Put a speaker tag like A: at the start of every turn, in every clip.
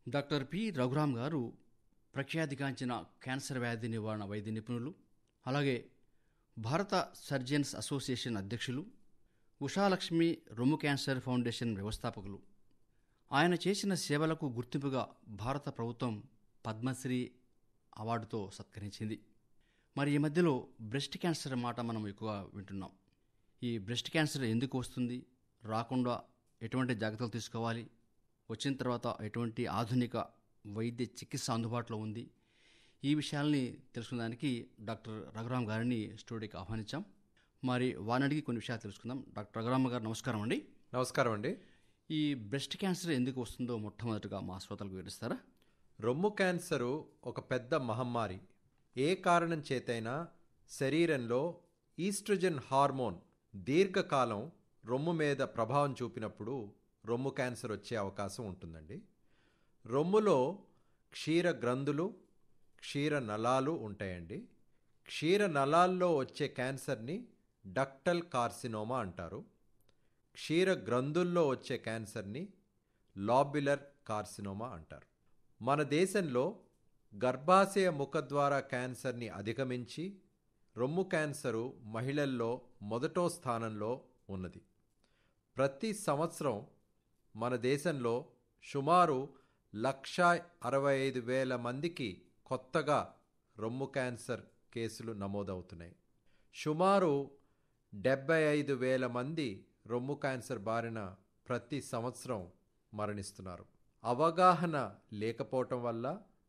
A: Doctor P Raghuram గారు ప్రఖ్యాతిగాంచిన cancer వ్యాధి నివారణ వైద్య నిపుణులు అలాగే భారత సర్జన్స్ అసోసియేషన్ అధ్యక్షులు ఉషాలక్ష్మి రొమ్ము క్యాన్సర్ ఫౌండేషన్ వ్యవస్థాపకులు ఆయన చేసిన సేవలకు గుర్తింపుగా భారత ప్రభుత్వం పద్మశ్రీ అవార్డుతో సత్కరించింది మరి ఈ మధ్యలో బ్రెస్ట్ క్యాన్సర్ మాట మనం ఎక్కువ వింటున్నాం ఈ బ్రెస్ట్ క్యాన్సర్ ఎందుకు వస్తుంది రాకుండా ఎటువంటి జాగ్రత్తలు తీసుకోవాలి వచ్చిన తర్వాత ఎటువంటి ఆధునిక వైద్య చికిత్స అందుబాటులో ఉంది ఈ విషయాల్ని తెలుసుకునేదానికి డాక్టర్ రఘురామ్ గారిని స్టూడియోకి ఆహ్వానించాం మరి వారిని అడిగి కొన్ని విషయాలు తెలుసుకుందాం డాక్టర్ రఘురామ్ గారు నమస్కారం అండి
B: నమస్కారం అండి
A: ఈ బ్రెస్ట్ క్యాన్సర్ ఎందుకు వస్తుందో మొట్టమొదటిగా మా శ్రోతలకు వివరిస్తారా
B: రొమ్ము క్యాన్సరు ఒక పెద్ద మహమ్మారి ఏ కారణం చేతైనా శరీరంలో ఈస్ట్రోజన్ హార్మోన్ దీర్ఘకాలం రొమ్ము మీద ప్రభావం చూపినప్పుడు రొమ్ము క్యాన్సర్ వచ్చే అవకాశం ఉంటుందండి రొమ్ములో క్షీర గ్రంథులు క్షీర నలాలు ఉంటాయండి క్షీర నలాల్లో వచ్చే క్యాన్సర్ని డక్టల్ కార్సినోమా అంటారు క్షీర గ్రంథుల్లో వచ్చే క్యాన్సర్ని లాబ్యులర్ కార్సినోమా అంటారు మన దేశంలో గర్భాశయ ముఖద్వార క్యాన్సర్ని అధిగమించి రొమ్ము క్యాన్సరు మహిళల్లో మొదటో స్థానంలో ఉన్నది ప్రతి సంవత్సరం మన దేశంలో సుమారు లక్ష అరవై ఐదు వేల మందికి కొత్తగా రొమ్ము క్యాన్సర్ కేసులు నమోదవుతున్నాయి సుమారు డెబ్బై ఐదు వేల మంది రొమ్ము క్యాన్సర్ బారిన ప్రతి సంవత్సరం మరణిస్తున్నారు అవగాహన లేకపోవటం వల్ల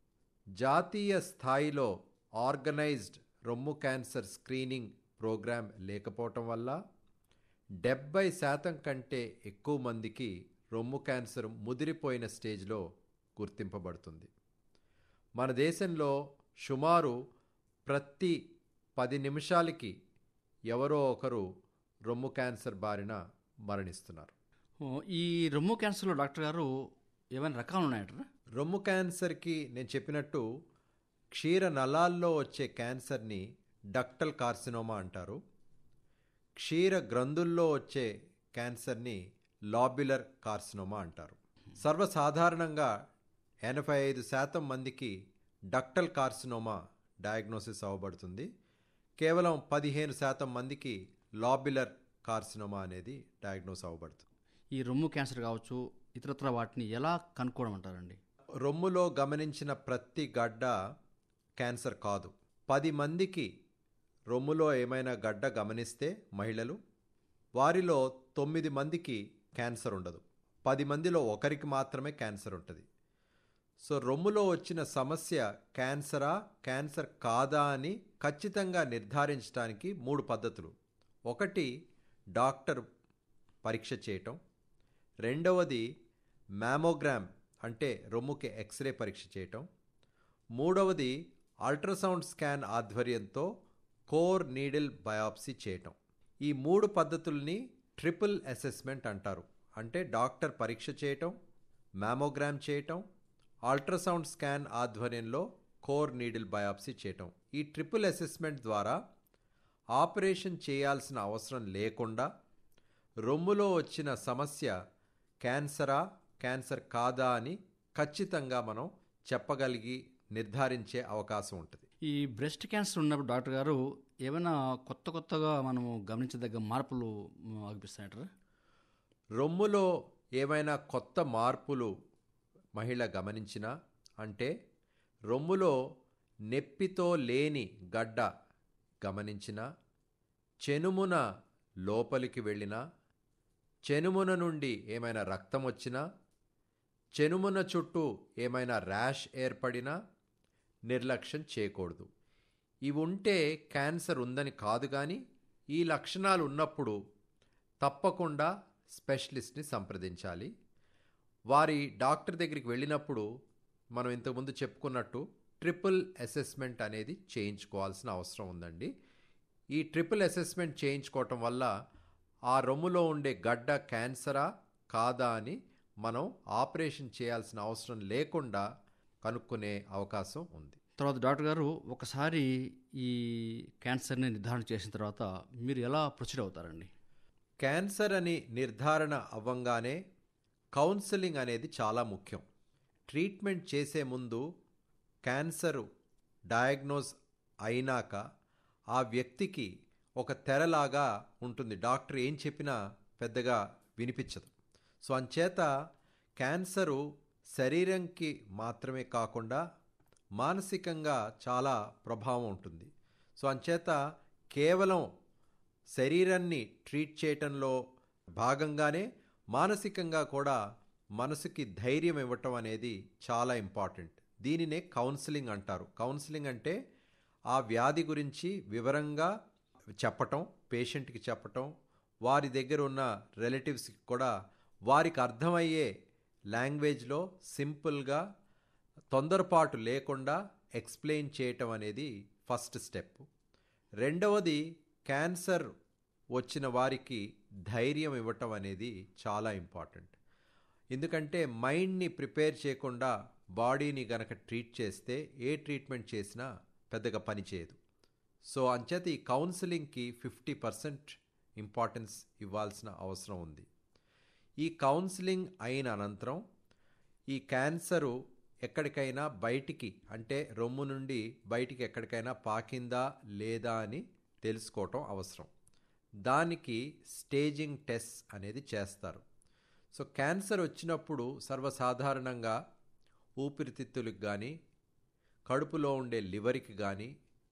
B: జాతీయ స్థాయిలో ఆర్గనైజ్డ్ రొమ్ము క్యాన్సర్ స్క్రీనింగ్ ప్రోగ్రాం లేకపోవటం వల్ల డెబ్బై శాతం కంటే ఎక్కువ మందికి రొమ్ము క్యాన్సర్ ముదిరిపోయిన స్టేజ్లో గుర్తింపబడుతుంది మన దేశంలో సుమారు ప్రతి పది నిమిషాలకి ఎవరో ఒకరు రొమ్ము క్యాన్సర్ బారిన మరణిస్తున్నారు
A: ఓ, ఈ రొమ్ము క్యాన్సర్లో డాక్టర్ గారు ఏమైనా రకాలు ఉన్నాయంటారా
B: రొమ్ము క్యాన్సర్కి నేను చెప్పినట్టు క్షీర నలాల్లో వచ్చే క్యాన్సర్ని డక్టల్ కార్సినోమా అంటారు క్షీర గ్రంథుల్లో వచ్చే క్యాన్సర్ని లాబ్యులర్ కార్సినోమా అంటారు సర్వసాధారణంగా ఎనభై ఐదు శాతం మందికి డక్టల్ కార్సినోమా డయాగ్నోసిస్ అవ్వబడుతుంది కేవలం పదిహేను శాతం మందికి లాబ్యులర్ కార్సినోమా అనేది డయాగ్నోస్ అవ్వబడుతుంది
A: ఈ రొమ్ము క్యాన్సర్ కావచ్చు ఇతరత్ర వాటిని ఎలా కనుక్కోవడం అంటారండి
B: రొమ్ములో గమనించిన ప్రతి గడ్డ క్యాన్సర్ కాదు పది మందికి రొమ్ములో ఏమైనా గడ్డ గమనిస్తే మహిళలు వారిలో తొమ్మిది మందికి క్యాన్సర్ ఉండదు పది మందిలో ఒకరికి మాత్రమే క్యాన్సర్ ఉంటుంది సో రొమ్ములో వచ్చిన సమస్య క్యాన్సరా క్యాన్సర్ కాదా అని ఖచ్చితంగా నిర్ధారించడానికి మూడు పద్ధతులు ఒకటి డాక్టర్ పరీక్ష చేయటం రెండవది మ్యామోగ్రామ్ అంటే రొమ్ముకి ఎక్స్రే పరీక్ష చేయటం మూడవది అల్ట్రాసౌండ్ స్కాన్ ఆధ్వర్యంతో కోర్ నీడిల్ బయాప్సీ చేయటం ఈ మూడు పద్ధతుల్ని ట్రిపుల్ అసెస్మెంట్ అంటారు అంటే డాక్టర్ పరీక్ష చేయటం మ్యామోగ్రామ్ చేయటం అల్ట్రాసౌండ్ స్కాన్ ఆధ్వర్యంలో కోర్ నీడిల్ బయాప్సీ చేయటం ఈ ట్రిపుల్ అసెస్మెంట్ ద్వారా ఆపరేషన్ చేయాల్సిన అవసరం లేకుండా రొమ్ములో వచ్చిన సమస్య క్యాన్సరా క్యాన్సర్ కాదా అని ఖచ్చితంగా మనం చెప్పగలిగి నిర్ధారించే అవకాశం ఉంటుంది
A: ఈ బ్రెస్ట్ క్యాన్సర్ ఉన్నప్పుడు డాక్టర్ గారు ఏమైనా కొత్త కొత్తగా మనము గమనించదగ్గ మార్పులు మ్, అనిపిస్తాయంటారా
B: రొమ్ములో ఏమైనా కొత్త మార్పులు మహిళ గమనించినా అంటే రొమ్ములో నెప్పితో లేని గడ్డ గమనించినా చెనుమున లోపలికి వెళ్ళినా చెనుమున నుండి ఏమైనా రక్తం వచ్చినా చెనుమున చుట్టూ ఏమైనా ర్యాష్ ఏర్పడినా నిర్లక్ష్యం చేయకూడదు ఇవి ఉంటే క్యాన్సర్ ఉందని కాదు కానీ ఈ లక్షణాలు ఉన్నప్పుడు తప్పకుండా స్పెషలిస్ట్ని సంప్రదించాలి వారి డాక్టర్ దగ్గరికి వెళ్ళినప్పుడు మనం ఇంతకుముందు చెప్పుకున్నట్టు ట్రిపుల్ అసెస్మెంట్ అనేది చేయించుకోవాల్సిన అవసరం ఉందండి ఈ ట్రిపుల్ అసెస్మెంట్ చేయించుకోవటం వల్ల ఆ రొమ్ములో ఉండే గడ్డ క్యాన్సరా కాదా అని మనం ఆపరేషన్ చేయాల్సిన అవసరం లేకుండా కనుక్కునే అవకాశం ఉంది
A: తర్వాత డాక్టర్ గారు ఒకసారి ఈ క్యాన్సర్ని నిర్ధారణ చేసిన తర్వాత మీరు ఎలా ప్రొసీడ్ అవుతారండి
B: క్యాన్సర్ అని నిర్ధారణ అవ్వంగానే కౌన్సిలింగ్ అనేది చాలా ముఖ్యం ట్రీట్మెంట్ చేసే ముందు క్యాన్సరు డయాగ్నోజ్ అయినాక ఆ వ్యక్తికి ఒక తెరలాగా ఉంటుంది డాక్టర్ ఏం చెప్పినా పెద్దగా వినిపించదు సో అంచేత క్యాన్సరు శరీరంకి మాత్రమే కాకుండా మానసికంగా చాలా ప్రభావం ఉంటుంది సో అంచేత కేవలం శరీరాన్ని ట్రీట్ చేయటంలో భాగంగానే మానసికంగా కూడా మనసుకి ధైర్యం ఇవ్వటం అనేది చాలా ఇంపార్టెంట్ దీనినే కౌన్సిలింగ్ అంటారు కౌన్సిలింగ్ అంటే ఆ వ్యాధి గురించి వివరంగా చెప్పటం పేషెంట్కి చెప్పటం వారి దగ్గర ఉన్న రిలేటివ్స్కి కూడా వారికి అర్థమయ్యే లాంగ్వేజ్లో సింపుల్గా తొందరపాటు లేకుండా ఎక్స్ప్లెయిన్ చేయటం అనేది ఫస్ట్ స్టెప్ రెండవది క్యాన్సర్ వచ్చిన వారికి ధైర్యం ఇవ్వటం అనేది చాలా ఇంపార్టెంట్ ఎందుకంటే మైండ్ని ప్రిపేర్ చేయకుండా బాడీని గనక ట్రీట్ చేస్తే ఏ ట్రీట్మెంట్ చేసినా పెద్దగా పనిచేయదు సో అంచేత ఈ కౌన్సిలింగ్కి ఫిఫ్టీ పర్సెంట్ ఇంపార్టెన్స్ ఇవ్వాల్సిన అవసరం ఉంది ఈ కౌన్సిలింగ్ అయిన అనంతరం ఈ క్యాన్సరు ఎక్కడికైనా బయటికి అంటే రొమ్ము నుండి బయటికి ఎక్కడికైనా పాకిందా లేదా అని తెలుసుకోవటం అవసరం దానికి స్టేజింగ్ టెస్ట్ అనేది చేస్తారు సో క్యాన్సర్ వచ్చినప్పుడు సర్వసాధారణంగా ఊపిరితిత్తులకు కానీ కడుపులో ఉండే లివర్కి కానీ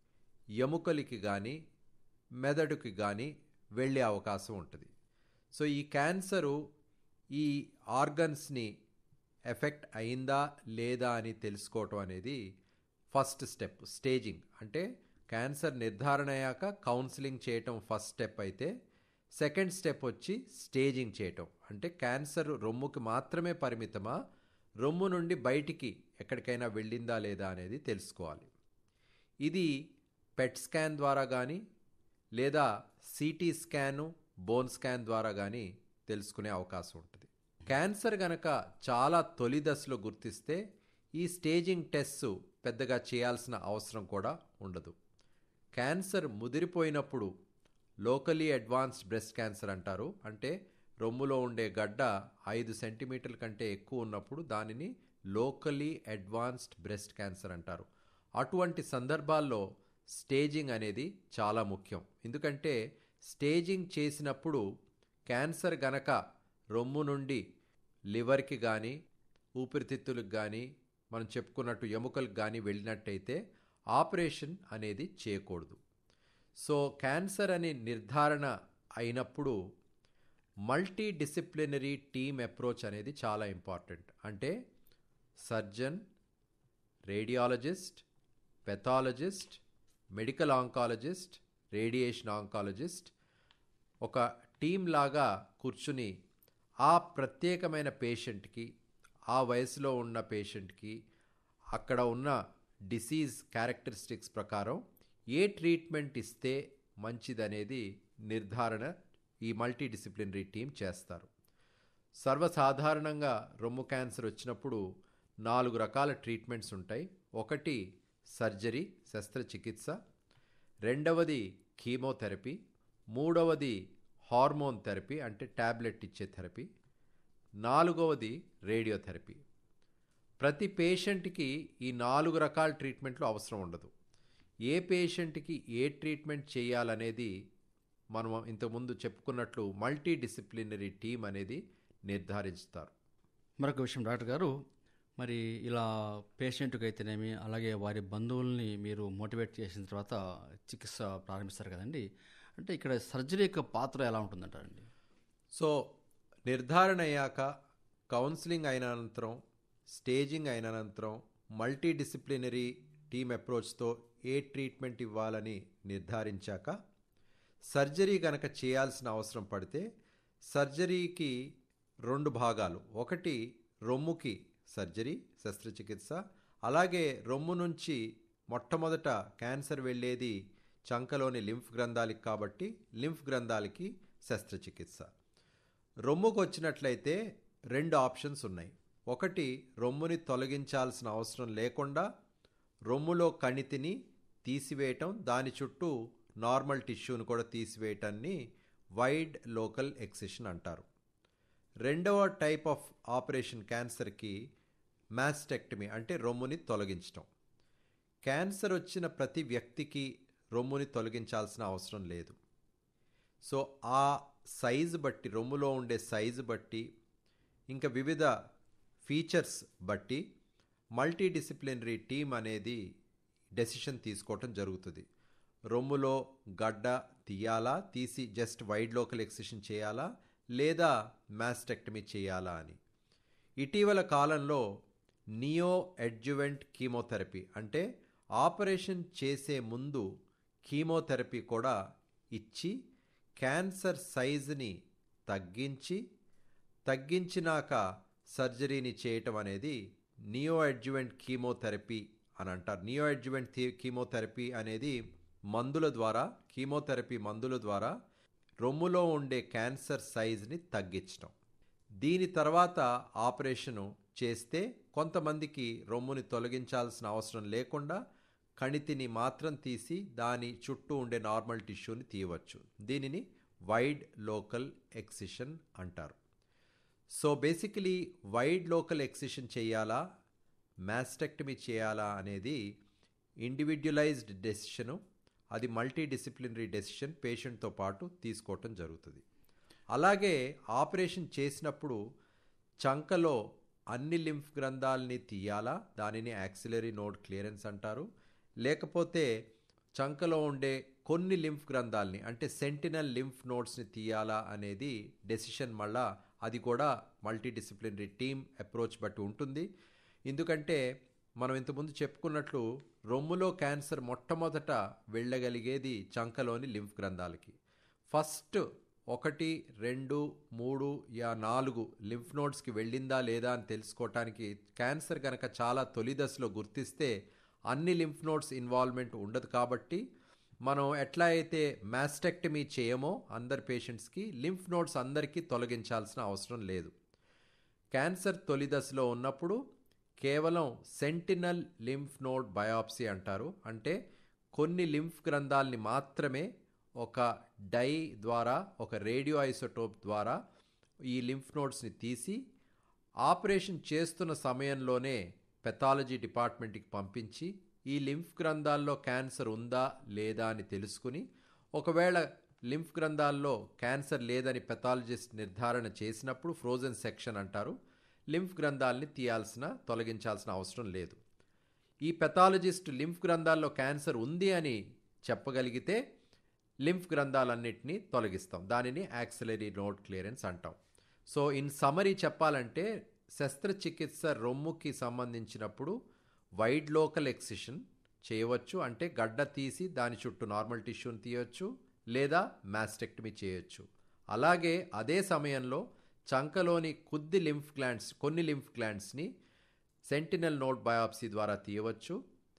B: ఎముకలకి కానీ మెదడుకి కానీ వెళ్ళే అవకాశం ఉంటుంది సో ఈ క్యాన్సరు ఈ ఆర్గన్స్ని ఎఫెక్ట్ అయిందా లేదా అని తెలుసుకోవటం అనేది ఫస్ట్ స్టెప్ స్టేజింగ్ అంటే క్యాన్సర్ నిర్ధారణ అయ్యాక కౌన్సిలింగ్ చేయటం ఫస్ట్ స్టెప్ అయితే సెకండ్ స్టెప్ వచ్చి స్టేజింగ్ చేయటం అంటే క్యాన్సర్ రొమ్ముకి మాత్రమే పరిమితమా రొమ్ము నుండి బయటికి ఎక్కడికైనా వెళ్ళిందా లేదా అనేది తెలుసుకోవాలి ఇది పెట్ స్కాన్ ద్వారా కానీ లేదా సిటీ స్కాను బోన్ స్కాన్ ద్వారా కానీ తెలుసుకునే అవకాశం ఉంటుంది క్యాన్సర్ గనక చాలా తొలి దశలో గుర్తిస్తే ఈ స్టేజింగ్ టెస్ట్ పెద్దగా చేయాల్సిన అవసరం కూడా ఉండదు క్యాన్సర్ ముదిరిపోయినప్పుడు లోకలీ అడ్వాన్స్డ్ బ్రెస్ట్ క్యాన్సర్ అంటారు అంటే రొమ్ములో ఉండే గడ్డ ఐదు సెంటీమీటర్ల కంటే ఎక్కువ ఉన్నప్పుడు దానిని లోకలీ అడ్వాన్స్డ్ బ్రెస్ట్ క్యాన్సర్ అంటారు అటువంటి సందర్భాల్లో స్టేజింగ్ అనేది చాలా ముఖ్యం ఎందుకంటే స్టేజింగ్ చేసినప్పుడు క్యాన్సర్ గనక రొమ్ము నుండి లివర్కి కానీ ఊపిరితిత్తులకు కానీ మనం చెప్పుకున్నట్టు ఎముకలకు కానీ వెళ్ళినట్టయితే ఆపరేషన్ అనేది చేయకూడదు సో క్యాన్సర్ అని నిర్ధారణ అయినప్పుడు మల్టీ డిసిప్లినరీ టీమ్ అప్రోచ్ అనేది చాలా ఇంపార్టెంట్ అంటే surgeon radiologist pathologist medical oncologist radiation oncologist ఒక టీం లాగా కూర్చుని ఆ ప్రత్యేకమైన పేషెంట్కి ఆ వయసులో ఉన్న పేషెంట్కి అక్కడ ఉన్న డిసీజ్ క్యారెక్టరిస్టిక్స్ ప్రకారం ఏ ట్రీట్మెంట్ ఇస్తే మంచిదనేది నిర్ధారణ ఈ మల్టీ డిసిప్లినరీ టీం చేస్తారు సర్వసాధారణంగా రొమ్ము క్యాన్సర్ వచ్చినప్పుడు నాలుగు రకాల ట్రీట్మెంట్స్ ఉంటాయి ఒకటి సర్జరీ శస్త్రచికిత్స రెండవది కీమోథెరపీ మూడవది హార్మోన్ థెరపీ అంటే ట్యాబ్లెట్ ఇచ్చే థెరపీ నాలుగవది రేడియోథెరపీ ప్రతి పేషెంట్కి ఈ నాలుగు రకాల ట్రీట్మెంట్లు అవసరం ఉండదు ఏ పేషెంట్కి ఏ ట్రీట్మెంట్ చేయాలనేది మనం ఇంతకుముందు చెప్పుకున్నట్లు మల్టీ డిసిప్లినరీ టీం అనేది నిర్ధారిస్తారు
A: మరొక విషయం డాక్టర్ గారు మరి ఇలా పేషెంట్కి అయితేనేమి అలాగే వారి బంధువుల్ని మీరు మోటివేట్ చేసిన తర్వాత చికిత్స ప్రారంభిస్తారు కదండి అంటే ఇక్కడ సర్జరీ యొక్క పాత్ర ఎలా ఉంటుందంటారండి
B: సో నిర్ధారణ అయ్యాక కౌన్సిలింగ్ అయిన అనంతరం స్టేజింగ్ అయిన అనంతరం మల్టీ డిసిప్లినరీ టీమ్ అప్రోచ్తో ఏ ట్రీట్మెంట్ ఇవ్వాలని నిర్ధారించాక సర్జరీ గనక చేయాల్సిన అవసరం పడితే సర్జరీకి రెండు భాగాలు ఒకటి రొమ్ముకి సర్జరీ శస్త్రచికిత్స అలాగే రొమ్ము నుంచి మొట్టమొదట క్యాన్సర్ వెళ్ళేది చంకలోని లింఫ్ గ్రంథాలకి కాబట్టి లింఫ్ గ్రంథాలకి శస్త్రచికిత్స రొమ్ముకు వచ్చినట్లయితే రెండు ఆప్షన్స్ ఉన్నాయి ఒకటి రొమ్ముని తొలగించాల్సిన అవసరం లేకుండా రొమ్ములో కణితిని తీసివేయటం దాని చుట్టూ నార్మల్ టిష్యూను కూడా తీసివేయటాన్ని వైడ్ లోకల్ ఎక్సిషన్ అంటారు రెండవ టైప్ ఆఫ్ ఆపరేషన్ క్యాన్సర్కి మాస్టెక్టమీ అంటే రొమ్ముని తొలగించటం క్యాన్సర్ వచ్చిన ప్రతి వ్యక్తికి రొమ్ముని తొలగించాల్సిన అవసరం లేదు సో ఆ సైజు బట్టి రొమ్ములో ఉండే సైజు బట్టి ఇంకా వివిధ ఫీచర్స్ బట్టి మల్టీ డిసిప్లినరీ టీం అనేది డెసిషన్ తీసుకోవటం జరుగుతుంది రొమ్ములో గడ్డ తీయాలా తీసి జస్ట్ వైడ్ లోకల్ ఎక్సిషన్ చేయాలా లేదా మాస్టెక్టమీ చేయాలా అని ఇటీవల కాలంలో నియో అడ్జువెంట్ కీమోథెరపీ అంటే ఆపరేషన్ చేసే ముందు కీమోథెరపీ కూడా ఇచ్చి క్యాన్సర్ సైజుని తగ్గించి తగ్గించినాక సర్జరీని చేయటం అనేది నియో అడ్జువెంట్ కీమోథెరపీ అని అంటారు నియో అడ్జువెంట్ కీమోథెరపీ అనేది మందుల ద్వారా కీమోథెరపీ మందుల ద్వారా రొమ్ములో ఉండే క్యాన్సర్ సైజ్ని తగ్గించడం దీని తర్వాత ఆపరేషను చేస్తే కొంతమందికి రొమ్ముని తొలగించాల్సిన అవసరం లేకుండా కణితిని మాత్రం తీసి దాని చుట్టూ ఉండే నార్మల్ టిష్యూని తీయవచ్చు దీనిని వైడ్ లోకల్ ఎక్సిషన్ అంటారు so basically wide local excision చేయాలా మాస్టెక్టమీ చేయాలా అనేది ఇండివిడ్యువలైజ్డ్ డెసిషను అది మల్టీ డిసిప్లినరీ డెసిషన్ పేషెంట్తో పాటు తీసుకోవటం జరుగుతుంది అలాగే ఆపరేషన్ చేసినప్పుడు చంకలో అన్ని లింఫ్ గ్రంథాలని తీయాలా దానిని యాక్సిలరీ నోడ్ క్లియరెన్స్ అంటారు లేకపోతే చంకలో ఉండే కొన్ని లింఫ్ గ్రంథాలని అంటే సెంటినల్ లింఫ్ నోడ్స్ని తీయాలా అనేది డెసిషన్ మళ్ళా అది కూడా మల్టీ డిసిప్లినరీ టీమ్ అప్రోచ్ బట్టి ఉంటుంది ఎందుకంటే మనం ఇంతకుముందు చెప్పుకున్నట్లు రొమ్ములో క్యాన్సర్ మొట్టమొదట వెళ్ళగలిగేది చంకలోని లింఫ్ గ్రంథాలకి ఫస్ట్ ఒకటి రెండు మూడు యా నాలుగు లింఫ్ నోడ్స్కి వెళ్ళిందా లేదా అని తెలుసుకోవటానికి క్యాన్సర్ కనుక చాలా తొలి దశలో గుర్తిస్తే అన్ని లింఫ్ నోడ్స్ ఇన్వాల్వ్మెంట్ ఉండదు కాబట్టి మనం ఎట్లా అయితే మాస్టెక్టమీ చేయమో అందరి పేషెంట్స్కి లింఫ్ నోడ్స్ అందరికీ తొలగించాల్సిన అవసరం లేదు క్యాన్సర్ తొలి దశలో ఉన్నప్పుడు కేవలం సెంటినల్ లింఫ్ నోడ్ బయాప్సీ అంటారు అంటే కొన్ని లింఫ్ గ్రంథాలని మాత్రమే ఒక డై ద్వారా ఒక రేడియో ఐసోటోప్ ద్వారా ఈ లింఫ్ నోడ్స్ని తీసి ఆపరేషన్ చేస్తున్న సమయంలోనే పెథాలజీ డిపార్ట్మెంట్కి పంపించి ఈ లింఫ్ గ్రంథాల్లో క్యాన్సర్ ఉందా లేదా అని తెలుసుకుని ఒకవేళ లింఫ్ గ్రంథాల్లో క్యాన్సర్ లేదని పెథాలజిస్ట్ నిర్ధారణ చేసినప్పుడు ఫ్రోజన్ సెక్షన్ అంటారు లింఫ్ గ్రంథాలని తీయాల్సిన తొలగించాల్సిన అవసరం లేదు ఈ పెథాలజిస్ట్ లింఫ్ గ్రంథాల్లో క్యాన్సర్ ఉంది అని చెప్పగలిగితే లింఫ్ గ్రంథాలన్నింటినీ తొలగిస్తాం దానిని యాక్సిలరీ నోడ్ క్లియరెన్స్ అంటాం సో ఇన్ సమరీ చెప్పాలంటే శస్త్రచికిత్స రొమ్ముకి సంబంధించినప్పుడు వైడ్ లోకల్ ఎక్సిషన్ చేయవచ్చు అంటే గడ్డ తీసి దాని చుట్టూ నార్మల్ టిష్యూని తీయవచ్చు లేదా మాస్టెక్టమీ చేయొచ్చు అలాగే అదే సమయంలో చంకలోని కొద్ది లింఫ్ గ్లాండ్స్ కొన్ని లింఫ్ గ్లాండ్స్ని సెంటినల్ నోడ్ బయాప్సీ ద్వారా తీయవచ్చు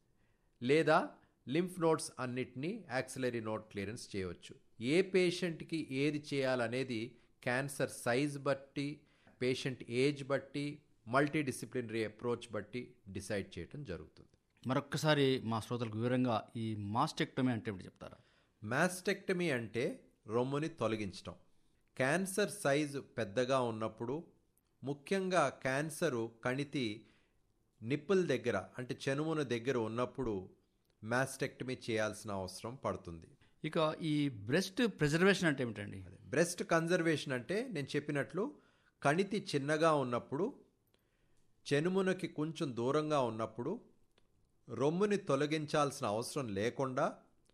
B: లేదా లింఫ్ నోడ్స్ అన్నిటినీ యాక్సిలరీ నోడ్ క్లియరెన్స్ చేయవచ్చు ఏ పేషెంట్కి ఏది చేయాలనేది క్యాన్సర్ సైజ్ బట్టి పేషెంట్ ఏజ్ బట్టి మల్టీ డిసిప్లినరీ అప్రోచ్ బట్టి డిసైడ్ చేయటం జరుగుతుంది
A: మరొక్కసారి మా శ్రోతలకు వివరంగా ఈ మాస్టెక్టమీ అంటే ఏమిటి చెప్తారా
B: మాస్టెక్టమీ అంటే రొమ్ముని తొలగించటం క్యాన్సర్ సైజు పెద్దగా ఉన్నప్పుడు ముఖ్యంగా క్యాన్సరు కణితి నిప్పుల దగ్గర అంటే చెనుమున దగ్గర ఉన్నప్పుడు మాస్టెక్టమీ చేయాల్సిన అవసరం పడుతుంది
A: ఇక ఈ బ్రెస్ట్ ప్రిజర్వేషన్ అంటే ఏమిటండి
B: బ్రెస్ట్ కన్జర్వేషన్ అంటే నేను చెప్పినట్లు కణితి చిన్నగా ఉన్నప్పుడు చెనుమునకి కొంచెం దూరంగా ఉన్నప్పుడు రొమ్ముని తొలగించాల్సిన అవసరం లేకుండా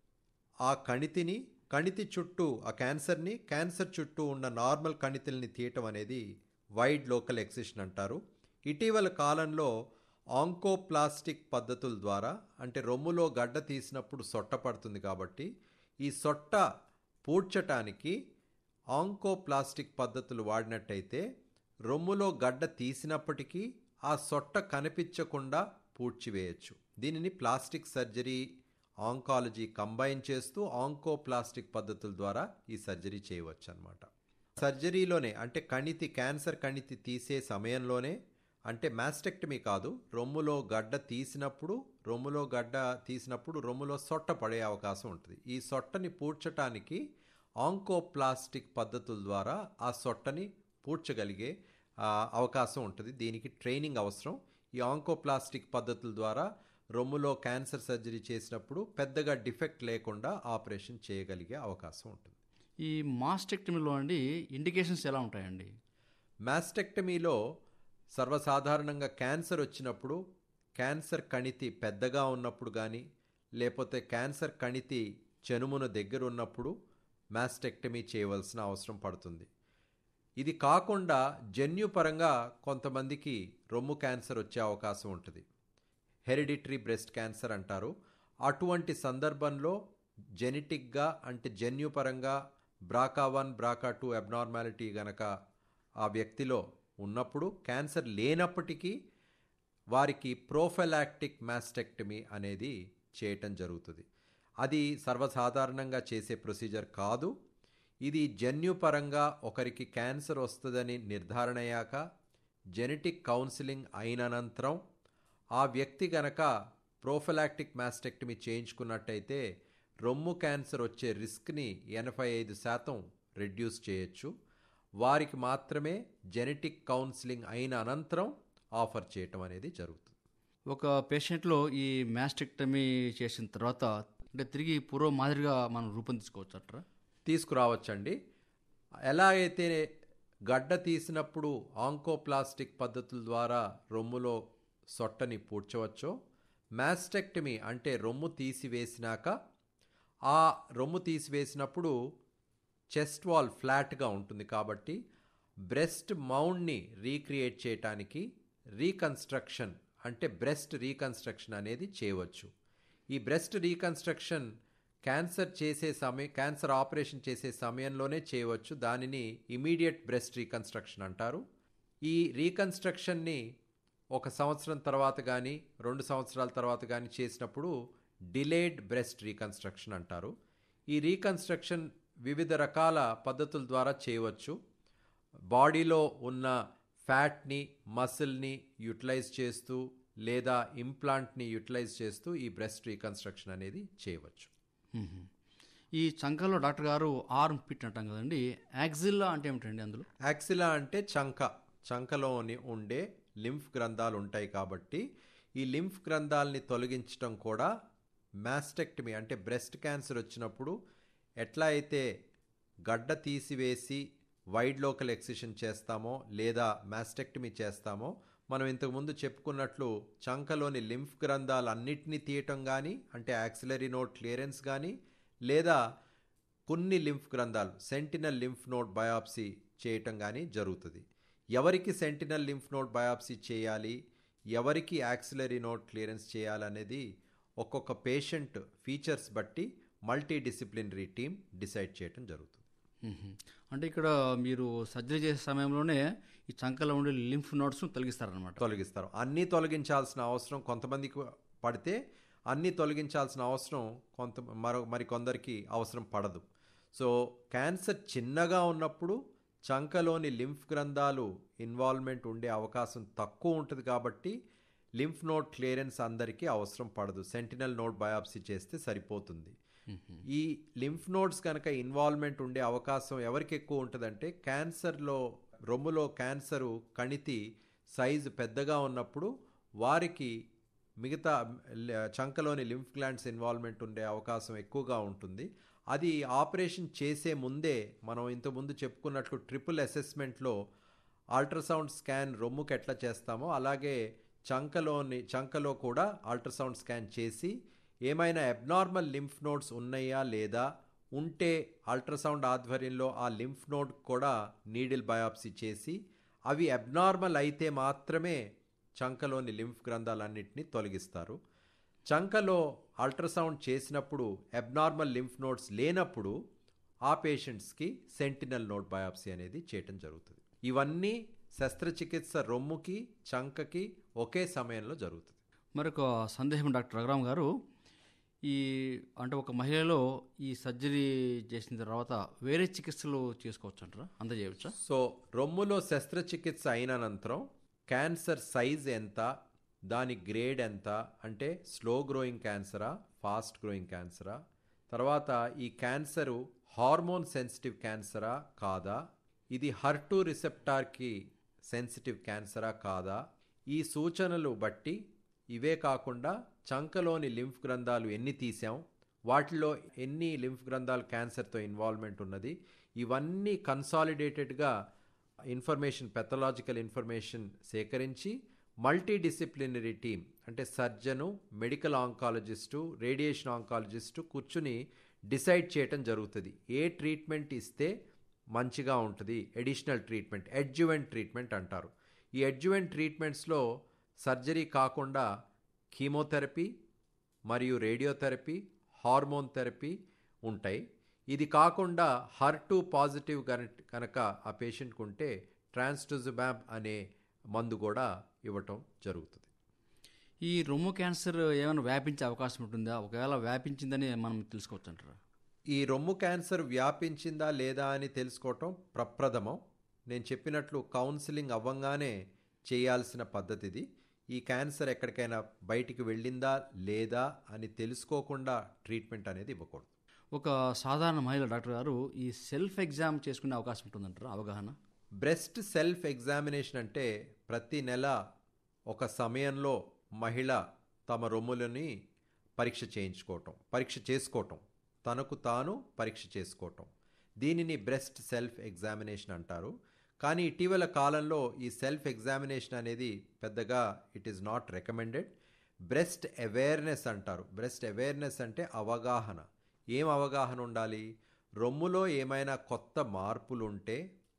B: ఆ కణితిని కణితి చుట్టూ ఆ క్యాన్సర్ని క్యాన్సర్ చుట్టూ ఉన్న నార్మల్ కణితుల్ని తీయటం అనేది వైడ్ లోకల్ ఎక్సిషన్ అంటారు ఇటీవల కాలంలో ఆంకోప్లాస్టిక్ పద్ధతుల ద్వారా అంటే రొమ్ములో గడ్డ తీసినప్పుడు సొట్ట పడుతుంది కాబట్టి ఈ సొట్ట పూడ్చటానికి ఆంకోప్లాస్టిక్ పద్ధతులు వాడినట్టయితే రొమ్ములో గడ్డ తీసినప్పటికీ ఆ సొట్ట కనిపించకుండా పూడ్చివేయచ్చు దీనిని ప్లాస్టిక్ సర్జరీ ఆంకాలజీ కంబైన్ చేస్తూ ఆంకోప్లాస్టిక్ పద్ధతుల ద్వారా ఈ సర్జరీ చేయవచ్చు అనమాట సర్జరీలోనే అంటే కణితి క్యాన్సర్ కణితి తీసే సమయంలోనే అంటే మాస్టెక్టమీ కాదు రొమ్ములో గడ్డ తీసినప్పుడు రొమ్ములో గడ్డ తీసినప్పుడు రొమ్ములో సొట్ట పడే అవకాశం ఉంటుంది ఈ సొట్టని పూడ్చటానికి ఆంకోప్లాస్టిక్ పద్ధతుల ద్వారా ఆ సొట్టని పూడ్చగలిగే అవకాశం ఉంటుంది దీనికి ట్రైనింగ్ అవసరం ఈ ఆంకోప్లాస్టిక్ పద్ధతుల ద్వారా రొమ్ములో క్యాన్సర్ సర్జరీ చేసినప్పుడు పెద్దగా డిఫెక్ట్ లేకుండా ఆపరేషన్ చేయగలిగే అవకాశం ఉంటుంది
A: ఈ మాస్టెక్టమీలో అండి ఇండికేషన్స్ ఎలా ఉంటాయండి
B: మాస్టెక్టమీలో సర్వసాధారణంగా క్యాన్సర్ వచ్చినప్పుడు క్యాన్సర్ కణితి పెద్దగా ఉన్నప్పుడు కానీ లేకపోతే క్యాన్సర్ కణితి చెనుమున దగ్గర ఉన్నప్పుడు మాస్టెక్టమీ చేయవలసిన అవసరం పడుతుంది ఇది కాకుండా జన్యుపరంగా కొంతమందికి రొమ్ము క్యాన్సర్ వచ్చే అవకాశం ఉంటుంది హెరిడిటరీ బ్రెస్ట్ క్యాన్సర్ అంటారు అటువంటి సందర్భంలో జెనెటిక్గా అంటే జన్యుపరంగా BRCA one BRCA two abnormality గనక ఆ వ్యక్తిలో ఉన్నప్పుడు క్యాన్సర్ లేనప్పటికీ వారికి ప్రోఫెలాక్టిక్ మాస్టెక్టమీ అనేది చేయటం జరుగుతుంది అది సర్వసాధారణంగా చేసే ప్రొసీజర్ కాదు ఇది జన్యుపరంగా ఒకరికి క్యాన్సర్ వస్తుందని నిర్ధారణ అయ్యాక జెనెటిక్ కౌన్సిలింగ్ అయిన అనంతరం ఆ వ్యక్తి గనక ప్రోఫెలాక్టిక్ మాస్టెక్టమీ చేయించుకున్నట్టయితే రొమ్ము క్యాన్సర్ వచ్చే రిస్క్ని ఎనభై ఐదు శాతం రెడ్యూస్ చేయొచ్చు వారికి మాత్రమే జెనెటిక్ కౌన్సిలింగ్ అయిన అనంతరం ఆఫర్ చేయటం అనేది జరుగుతుంది
A: ఒక పేషెంట్లో ఈ మాస్టెక్టమీ చేసిన తర్వాత అంటే తిరిగి పూర్వ మాదిరిగా మనం రూపొందించుకోవచ్చు అంటారా
B: తీసుకురావచ్చండి ఎలా అయితే గడ్డ తీసినప్పుడు ఆంకోప్లాస్టిక్ పద్ధతుల ద్వారా రొమ్ములో సొట్టని పూడ్చవచ్చో మాస్టెక్టమీ అంటే రొమ్ము తీసివేసినాక ఆ రొమ్ము తీసివేసినప్పుడు చెస్ట్ వాల్ ఫ్లాట్గా ఉంటుంది కాబట్టి బ్రెస్ట్ మౌండ్ని రీక్రియేట్ చేయటానికి రీకన్స్ట్రక్షన్ అంటే బ్రెస్ట్ రీకన్స్ట్రక్షన్ అనేది చేయవచ్చు ఈ బ్రెస్ట్ రీకన్స్ట్రక్షన్ క్యాన్సర్ చేసే సమయం క్యాన్సర్ ఆపరేషన్ చేసే సమయంలోనే చేయవచ్చు దానిని ఇమీడియట్ బ్రెస్ట్ రీకన్స్ట్రక్షన్ అంటారు ఈ రీకన్స్ట్రక్షన్ని ఒక సంవత్సరం తర్వాత కానీ రెండు సంవత్సరాల తర్వాత కానీ చేసినప్పుడు డిలేడ్ బ్రెస్ట్ రీకన్స్ట్రక్షన్ అంటారు ఈ రీకన్స్ట్రక్షన్ వివిధ రకాల పద్ధతుల ద్వారా చేయవచ్చు బాడీలో ఉన్న ఫ్యాట్ని మసిల్ని యూటిలైజ్ చేస్తూ లేదా ఇంప్లాంట్ని యూటిలైజ్ చేస్తూ ఈ బ్రెస్ట్ రీకన్స్ట్రక్షన్ అనేది చేయవచ్చు
A: మ్మ్. ఈ చంకలో డాక్టర్ గారు ఆర్మ్ పిట్ అంటాం కదండి యాక్సిల్లా అంటే ఏమిటండి అందులో
B: యాక్సిలా అంటే చంక చంకలోని ఉండే లింఫ్ గ్రంథాలు ఉంటాయి కాబట్టి ఈ లింఫ్ గ్రంథాలని తొలగించడం కూడా మాస్టెక్టమీ అంటే బ్రెస్ట్ క్యాన్సర్ వచ్చినప్పుడు ఎట్లా అయితే గడ్డ తీసివేసి వైడ్ లోకల్ ఎక్సిషన్ చేస్తామో లేదా మాస్టెక్టమీ చేస్తామో మనం ఇంతకుముందు చెప్పుకున్నట్లు చంకలోని లింఫ్ గ్రంథాలన్నిటినీ తీయటం కానీ అంటే యాక్సిలరీ నోట్ క్లియరెన్స్ కానీ లేదా కొన్ని లింఫ్ గ్రంథాలు సెంటినల్ లింఫ్ నోడ్ బయాప్సీ చేయటం కానీ జరుగుతుంది ఎవరికి సెంటినల్ లింఫ్ నోడ్ బయాప్సీ చేయాలి ఎవరికి యాక్సిలరీ నోడ్ క్లియరెన్స్ చేయాలనేది ఒక్కొక్క పేషెంట్ ఫీచర్స్ బట్టి మల్టీ డిసిప్లినరీ టీం డిసైడ్ చేయటం జరుగుతుంది
A: మ్మ్. అంటే ఇక్కడ మీరు సర్జరీ చేసే సమయంలోనే ఈ చంకలో ఉండే లింఫ్ నోట్స్ను తొలగిస్తారనమాట
B: తొలగిస్తారు అన్నీ తొలగించాల్సిన అవసరం కొంతమందికి పడితే అన్నీ తొలగించాల్సిన అవసరం కొంత మరో మరి కొందరికి అవసరం పడదు సో క్యాన్సర్ చిన్నగా ఉన్నప్పుడు చంకలోని లింఫ్ గ్రంథాలు ఇన్వాల్వ్మెంట్ ఉండే అవకాశం తక్కువ ఉంటుంది కాబట్టి లింఫ్ నోడ్ క్లియరెన్స్ అందరికీ అవసరం పడదు సెంటినల్ నోడ్ బయాప్సీ చేస్తే సరిపోతుంది ఈ లింఫ్ నోడ్స్ కనుక ఇన్వాల్వ్మెంట్ ఉండే అవకాశం ఎవరికి ఎక్కువ ఉంటుందంటే క్యాన్సర్లో రొమ్ములో క్యాన్సరు కణితి సైజు పెద్దగా ఉన్నప్పుడు వారికి మిగతా ల- చంకలోని లింఫ్ గ్లాండ్స్ ఇన్వాల్వ్మెంట్ ఉండే అవకాశం ఎక్కువగా ఉంటుంది అది ఆపరేషన్ చేసే ముందే మనం ఇంతకుముందు చెప్పుకున్నట్లు ట్రిపుల్ అసెస్మెంట్లో అల్ట్రాసౌండ్ స్కాన్ రొమ్ముకి ఎట్లా చేస్తామో అలాగే చంకలోని చంకలో కూడా అల్ట్రాసౌండ్ స్కాన్ చేసి ఏమైనా అబ్నార్మల్ లింఫ్ నోడ్స్ ఉన్నాయా లేదా ఉంటే అల్ట్రాసౌండ్ ఆధ్వర్యంలో ఆ లింఫ్ నోడ్ కూడా నీడిల్ బయాప్సీ చేసి అవి అబ్నార్మల్ అయితే మాత్రమే చంకలోని లింఫ్ గ్రంథాలన్నింటినీ తొలగిస్తారు చంకలో అల్ట్రాసౌండ్ చేసినప్పుడు అబ్నార్మల్ లింఫ్ నోడ్స్ లేనప్పుడు ఆ పేషెంట్స్కి సెంటినల్ నోడ్ బయాప్సీ అనేది చేయటం జరుగుతుంది ఇవన్నీ శస్త్రచికిత్స రొమ్ముకి చంకకి ఒకే సమయంలో జరుగుతుంది
A: మరొక సందేహం డాక్టర్ రఘురామ్ గారు ఈ అంటే ఒక మహిళలో ఈ సర్జరీ చేసిన తర్వాత వేరే చికిత్సలు చేసుకోవచ్చు అంటారా అందజేయవచ్చా
B: సో రొమ్ములో శస్త్రచికిత్స అయిన అనంతరం క్యాన్సర్ సైజ్ ఎంత దాని గ్రేడ్ ఎంత అంటే స్లో గ్రోయింగ్ క్యాన్సరా ఫాస్ట్ గ్రోయింగ్ క్యాన్సరా తర్వాత ఈ క్యాన్సరు హార్మోన్ సెన్సిటివ్ క్యాన్సరా కాదా ఇది హర్టు రిసెప్టార్కి సెన్సిటివ్ క్యాన్సరా కాదా ఈ సూచనలు బట్టి ఇవే కాకుండా చంకలోని లింఫ్ గ్రంథాలు ఎన్ని తీసాం వాటిలో ఎన్ని లింఫ్ గ్రంథాలు క్యాన్సర్తో ఇన్వాల్వ్మెంట్ ఉన్నది ఇవన్నీ కన్సాలిడేటెడ్గా ఇన్ఫర్మేషన్ పెథలాజికల్ ఇన్ఫర్మేషన్ సేకరించి మల్టీ డిసిప్లినరీ టీం అంటే surgeon medical oncologist radiation oncologist కూర్చుని డిసైడ్ చేయటం జరుగుతుంది ఏ ట్రీట్మెంట్ ఇస్తే మంచిగా ఉంటుంది ఎడిషనల్ ట్రీట్మెంట్ ఎడ్జువెంట్ ట్రీట్మెంట్ అంటారు ఈ ఎడ్జువెంట్ ట్రీట్మెంట్స్లో సర్జరీ కాకుండా కీమోథెరపీ మరియు రేడియోథెరపీ హార్మోన్ థెరపీ ఉంటాయి ఇది కాకుండా హర్ టు పాజిటివ్ కనుక ఆ పేషెంట్కి ఉంటే ట్రాన్స్టుజుబాబ్ అనే మందు కూడా ఇవ్వటం జరుగుతుంది
A: ఈ రొమ్ము క్యాన్సర్ ఏమైనా వ్యాపించే అవకాశం ఉంటుందా ఒకవేళ వ్యాపించిందని మనం తెలుసుకోవచ్చు అంటారా
B: ఈ రొమ్ము క్యాన్సర్ వ్యాపించిందా లేదా అని తెలుసుకోవటం ప్రప్రథమం నేను చెప్పినట్లు కౌన్సిలింగ్ అవ్వంగానే చేయాల్సిన పద్ధతి ఇది ఈ క్యాన్సర్ ఎక్కడికైనా బయటికి వెళ్ళిందా లేదా అని తెలుసుకోకుండా ట్రీట్మెంట్ అనేది ఇవ్వకూడదు
A: ఒక సాధారణ మహిళ డాక్టర్ గారు ఈ సెల్ఫ్ ఎగ్జామ్ చేసుకునే అవకాశం ఉంటుందంటారా అవగాహన
B: బ్రెస్ట్ సెల్ఫ్ ఎగ్జామినేషన్ అంటే ప్రతి నెల ఒక సమయంలో మహిళ తమ రొమ్ములని పరీక్ష చేయించుకోవటం పరీక్ష చేసుకోవటం తనకు తాను పరీక్ష చేసుకోవటం దీనిని బ్రెస్ట్ సెల్ఫ్ ఎగ్జామినేషన్ అంటారు కానీ ఇటీవల కాలంలో ఈ సెల్ఫ్ ఎగ్జామినేషన్ అనేది పెద్దగా it is not recommended breast awareness అంటారు బ్రెస్ట్ అవేర్నెస్ అంటే అవగాహన ఏం అవగాహన ఉండాలి రొమ్ములో ఏమైనా కొత్త మార్పులు ఉంటే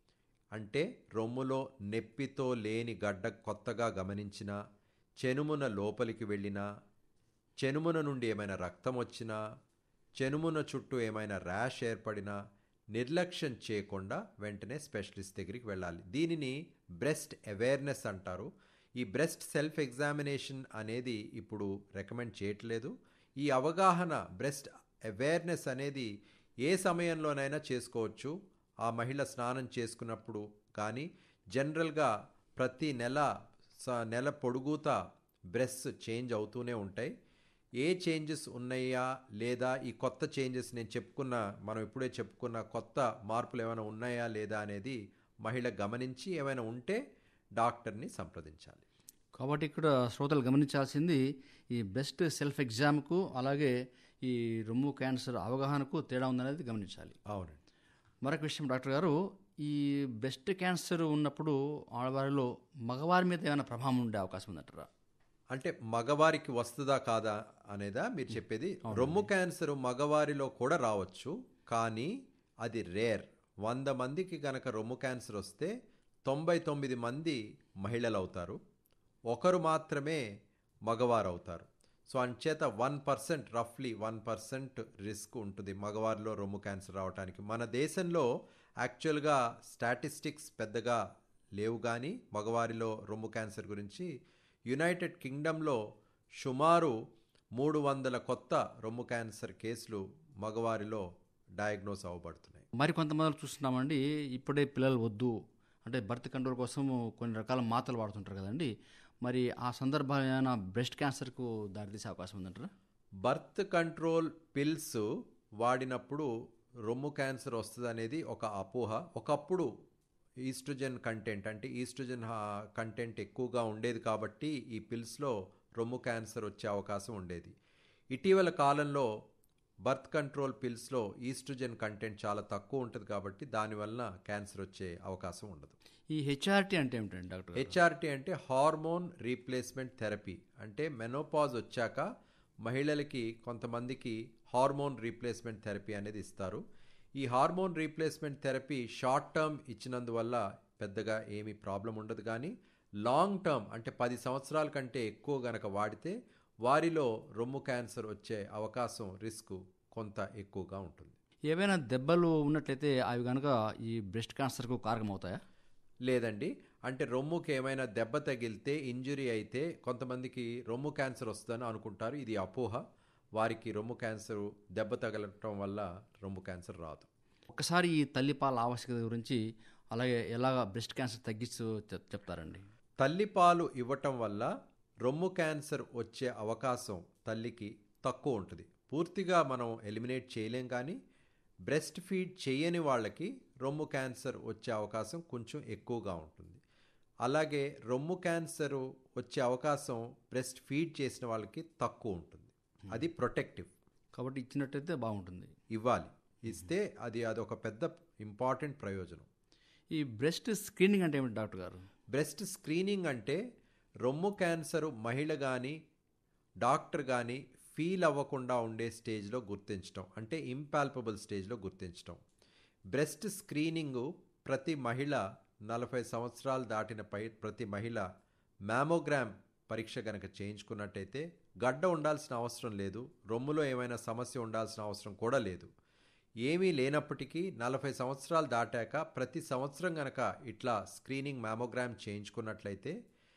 B: అంటే రొమ్ములో నెప్పితో లేని గడ్డ కొత్తగా గమనించినా చెనుమున లోపలికి వెళ్ళినా చెనుమున నుండి ఏమైనా రక్తం వచ్చినా చెనుమున చుట్టూ ఏమైనా ర్యాష్ ఏర్పడినా నిర్లక్ష్యం చేయకుండా వెంటనే స్పెషలిస్ట్ దగ్గరికి వెళ్ళాలి దీనిని బ్రెస్ట్ అవేర్నెస్ అంటారు ఈ బ్రెస్ట్ సెల్ఫ్ ఎగ్జామినేషన్ అనేది ఇప్పుడు రికమెండ్ చేయట్లేదు ఈ అవగాహన బ్రెస్ట్ అవేర్నెస్ అనేది ఏ సమయంలోనైనా చేసుకోవచ్చు ఆ మహిళ స్నానం చేసుకున్నప్పుడు కానీ జనరల్గా ప్రతి నెల స- నెల పొడుగుతా బ్రెస్ చేంజ్ అవుతూనే ఉంటాయి ఏ చేంజెస్ ఉన్నాయా లేదా ఈ కొత్త చేంజెస్ నేను చెప్పుకున్న మనం ఇప్పుడే చెప్పుకున్న కొత్త మార్పులు ఏమైనా ఉన్నాయా లేదా అనేది మహిళ గమనించి ఏమైనా ఉంటే డాక్టర్ని సంప్రదించాలి
A: కాబట్టి ఇక్కడ శ్రోతలు గమనించాల్సింది ఈ బ్రెస్ట్ సెల్ఫ్ ఎగ్జామ్కు అలాగే ఈ రొమ్ము క్యాన్సర్ అవగాహనకు తేడా ఉందనేది గమనించాలి
B: అవునండి
A: మరొక విషయం డాక్టర్ గారు ఈ బ్రెస్ట్ క్యాన్సర్ ఉన్నప్పుడు ఆడవారిలో మగవారి మీద ఏమైనా ప్రభావం ఉండే అవకాశం ఉందంటారా
B: అంటే మగవారికి వస్తుందా కాదా అనేదా మీరు చెప్పేది రొమ్ము క్యాన్సర్ మగవారిలో కూడా రావచ్చు కానీ అది రేర్ వంద మందికి గనక రొమ్ము క్యాన్సర్ వస్తే తొంభై తొమ్మిది మంది మహిళలు అవుతారు ఒకరు మాత్రమే మగవారు అవుతారు సో అంచేత వన్ పర్సెంట్ రఫ్లీ వన్ పర్సెంట్ రిస్క్ ఉంటుంది మగవారిలో రొమ్ము క్యాన్సర్ రావడానికి మన దేశంలో యాక్చువల్గా స్టాటిస్టిక్స్ పెద్దగా లేవు కానీ మగవారిలో రొమ్ము క్యాన్సర్ గురించి యునైటెడ్ కింగ్డమ్లో సుమారు మూడు వందల కొత్త రొమ్ము క్యాన్సర్ కేసులు మగవారిలో డయాగ్నోస్ అవ్వబడుతున్నాయి
A: మరి కొంతమంది చూస్తున్నామండి ఇప్పుడే పిల్లలు వద్దు అంటే బర్త్ కంట్రోల్ కోసం కొన్ని రకాల మాత్రలు వాడుతుంటారు కదండి మరి ఆ సందర్భాలు ఏమైనా బ్రెస్ట్ క్యాన్సర్కు దారితీసే అవకాశం ఉందంటారా
B: బర్త్ కంట్రోల్ పిల్స్ వాడినప్పుడు రొమ్ము క్యాన్సర్ వస్తుంది అనేది ఒక అపోహ ఒకప్పుడు ఈస్ట్రోజన్ కంటెంట్ అంటే ఈస్ట్రోజన్ కంటెంట్ ఎక్కువగా ఉండేది కాబట్టి ఈ పిల్స్లో రొమ్ము క్యాన్సర్ వచ్చే అవకాశం ఉండేది ఇటీవల కాలంలో బర్త్ కంట్రోల్ పిల్స్లో ఈస్ట్రోజన్ కంటెంట్ చాలా తక్కువ ఉంటుంది కాబట్టి దానివల్ల క్యాన్సర్ వచ్చే అవకాశం ఉండదు
A: ఈ హెచ్ఆర్టీ అంటే ఏమిటండి డాక్టర్ గారు?
B: హెచ్ఆర్టీ అంటే హార్మోన్ రీప్లేస్మెంట్ థెరపీ అంటే మెనోపాజ్ వచ్చాక మహిళలకి కొంతమందికి హార్మోన్ రీప్లేస్మెంట్ థెరపీ అనేది ఇస్తారు ఈ hormone replacement therapy short term ఇచ్చినందువల్ల పెద్దగా ఏమీ ప్రాబ్లం ఉండదు కానీ లాంగ్ టర్మ్ అంటే పది సంవత్సరాల కంటే ఎక్కువ గనక వాడితే వారిలో రొమ్ము క్యాన్సర్ వచ్చే అవకాశం రిస్క్ కొంత ఎక్కువగా ఉంటుంది
A: ఏవైనా దెబ్బలు ఉన్నట్లయితే అవి కనుక ఈ బ్రెస్ట్ క్యాన్సర్కు కారకమవుతాయా
B: లేదండి అంటే రొమ్ముకి ఏమైనా దెబ్బ తగిలితే ఇంజురీ అయితే కొంతమందికి రొమ్ము క్యాన్సర్ వస్తుందని అనుకుంటారు ఇది అపోహ వారికి రొమ్ము క్యాన్సర్ దెబ్బ తగలటం వల్ల రొమ్ము క్యాన్సర్ రాదు
A: ఒక్కసారి ఈ తల్లిపాల ఆవశ్యకత గురించి అలాగే ఎలాగ బ్రెస్ట్ క్యాన్సర్ తగ్గిస్తూ చెప్- చెప్తారండి
B: తల్లిపాలు ఇవ్వటం వల్ల రొమ్ము క్యాన్సర్ వచ్చే అవకాశం తల్లికి తక్కువ ఉంటుంది పూర్తిగా మనం ఎలిమినేట్ చేయలేం కానీ బ్రెస్ట్ ఫీడ్ చేయని వాళ్ళకి రొమ్ము క్యాన్సర్ వచ్చే అవకాశం కొంచెం ఎక్కువగా ఉంటుంది అలాగే రొమ్ము క్యాన్సర్ వచ్చే అవకాశం బ్రెస్ట్ ఫీడ్ చేసిన వాళ్ళకి తక్కువ ఉంటుంది అది ప్రొటెక్టివ్
A: కాబట్టి ఇచ్చినట్టయితే బాగుంటుంది
B: ఇవ్వాలి ఇస్తే అది అదొక పెద్ద ఇంపార్టెంట్ ప్రయోజనం
A: ఈ బ్రెస్ట్ స్క్రీనింగ్ అంటే ఏమిటి డాక్టర్ గారు
B: బ్రెస్ట్ స్క్రీనింగ్ అంటే రొమ్ము క్యాన్సర్ మహిళ కానీ డాక్టర్ కానీ ఫీల్ అవ్వకుండా ఉండే స్టేజ్లో గుర్తించడం అంటే ఇంపాల్పబుల్ స్టేజ్లో గుర్తించడం బ్రెస్ట్ స్క్రీనింగ్ ప్రతి మహిళ నలభై సంవత్సరాలు దాటిన పై ప్రతి మహిళ మ్యామోగ్రామ్ పరీక్ష కనుక చేయించుకున్నట్టయితే గడ్డ ఉండాల్సిన అవసరం లేదు రొమ్ములో ఏమైనా సమస్య ఉండాల్సిన అవసరం కూడా లేదు ఏమీ లేనప్పటికీ నలభై సంవత్సరాలు దాటాక ప్రతి సంవత్సరం గనక ఇట్లా స్క్రీనింగ్ మ్యామోగ్రామ్ చేయించుకున్నట్లయితే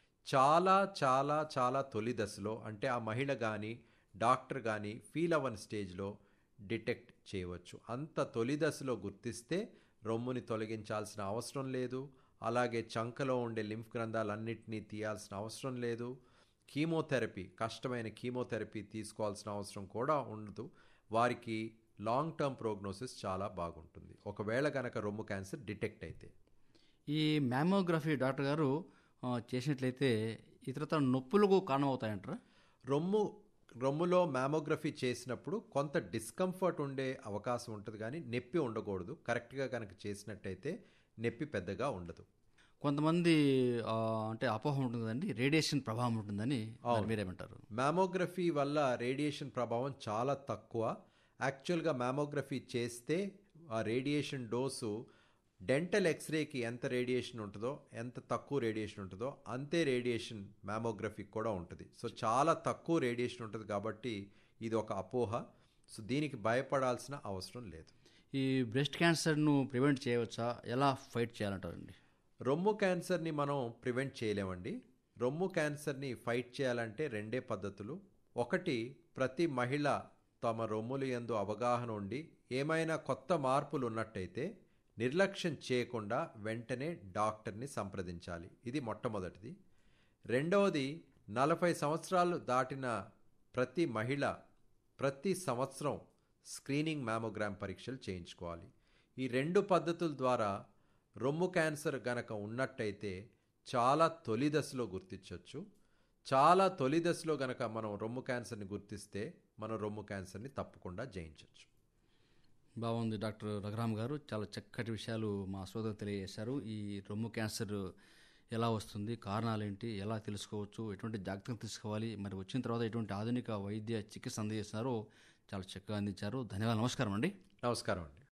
B: చాలా చాలా చాలా తొలి దశలో అంటే ఆ మహిళ కానీ డాక్టర్ కానీ ఫీల్ అవ్వని స్టేజ్లో డిటెక్ట్ చేయవచ్చు అంత తొలి దశలో గుర్తిస్తే రొమ్ముని తొలగించాల్సిన అవసరం లేదు అలాగే చంకలో ఉండే లింఫ్ గ్రంథాలన్నింటినీ తీయాల్సిన అవసరం లేదు కీమోథెరపీ కష్టమైన కీమోథెరపీ తీసుకోవాల్సిన అవసరం కూడా ఉండదు వారికి లాంగ్ టర్మ్ ప్రోగ్నోసిస్ చాలా బాగుంటుంది ఒకవేళ కనుక రొమ్ము క్యాన్సర్ డిటెక్ట్ అయితే
A: ఈ మ్యామోగ్రఫీ డాక్టర్ గారు ఆ, చేసినట్లయితే ఇతరత నొప్పులకు కారణమవుతాయంటారా
B: రొమ్ము రొమ్ములో మ్యామోగ్రఫీ చేసినప్పుడు కొంత డిస్కంఫర్ట్ ఉండే అవకాశం ఉంటుంది కానీ నొప్పి ఉండకూడదు కరెక్ట్గా కనుక చేసినట్టయితే నొప్పి పెద్దగా ఉండదు
A: కొంతమంది ఆ, అంటే అపోహ ఉంటుంది కదండి రేడియేషన్ ప్రభావం ఉంటుందని మరి మీరేమంటారు
B: మ్యామోగ్రఫీ వల్ల రేడియేషన్ ప్రభావం చాలా తక్కువ యాక్చువల్గా మ్యామోగ్రఫీ చేస్తే ఆ రేడియేషన్ డోసు డెంటల్ ఎక్స్రేకి ఎంత రేడియేషన్ ఉంటుందో ఎంత తక్కువ రేడియేషన్ ఉంటుందో అంతే రేడియేషన్ మ్యామోగ్రఫీకి కూడా ఉంటుంది సో చాలా తక్కువ రేడియేషన్ ఉంటుంది కాబట్టి ఇది ఒక అపోహ సో దీనికి భయపడాల్సిన అవసరం లేదు
A: ఈ బ్రెస్ట్ క్యాన్సర్ను ప్రివెంట్ చేయవచ్చా ఎలా ఫైట్ చేయాలంటారండి
B: రొమ్ము క్యాన్సర్ని మనం ప్రివెంట్ చేయలేమండి రొమ్ము క్యాన్సర్ని ఫైట్ చేయాలంటే రెండే పద్ధతులు ఒకటి ప్రతి మహిళ తమ రొమ్ములు యందు అవగాహన ఉండి ఏమైనా కొత్త మార్పులు ఉన్నట్టయితే నిర్లక్ష్యం చేయకుండా వెంటనే డాక్టర్ని సంప్రదించాలి ఇది మొట్టమొదటిది రెండవది నలభై సంవత్సరాలు దాటిన ప్రతి మహిళ ప్రతి సంవత్సరం స్క్రీనింగ్ మ్యామోగ్రామ్ పరీక్షలు చేయించుకోవాలి ఈ రెండు పద్ధతుల ద్వారా రొమ్ము క్యాన్సర్ గనక ఉన్నట్టయితే చాలా తొలి దశలో గుర్తించవచ్చు చాలా తొలి దశలో గనక మనం రొమ్ము క్యాన్సర్ని గుర్తిస్తే మనం రొమ్ము క్యాన్సర్ని తప్పకుండా జయించవచ్చు
A: బాగుంది డాక్టర్ రఘురామ్ గారు చాలా చక్కటి విషయాలు మా సోదరు తెలియజేశారు ఈ రొమ్ము క్యాన్సర్ ఎలా వస్తుంది కారణాలు ఏంటి ఎలా తెలుసుకోవచ్చు ఎటువంటి జాగ్రత్తలు తీసుకోవాలి మరి వచ్చిన తర్వాత ఎటువంటి ఆధునిక వైద్య చికిత్స అందజేస్తున్నారో చాలా చక్కగా అందించారు ధన్యవాదాలు నమస్కారం అండి
B: నమస్కారం అండి